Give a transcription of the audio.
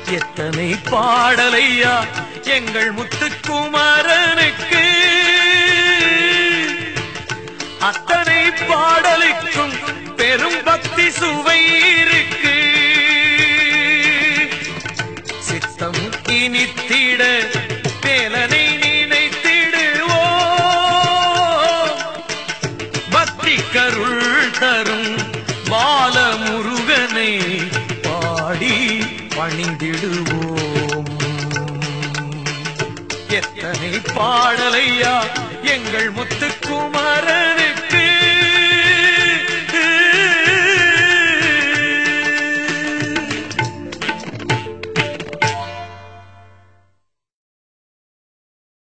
எத்தனை பாடலையா எங்கள் முத்துக்குமாரனுக்கு அத்தனை பாடலுக்கும் பெரும் பக்தி சுவை இருக்கு சித்தம் இனித்திட வேலனை நினைத்திடுவோம் பக்தி கருள் தரும் பாலமுருகனை பாடி பணிந்திடுவோம் எத்தனை பாடலையா எங்கள் முத்து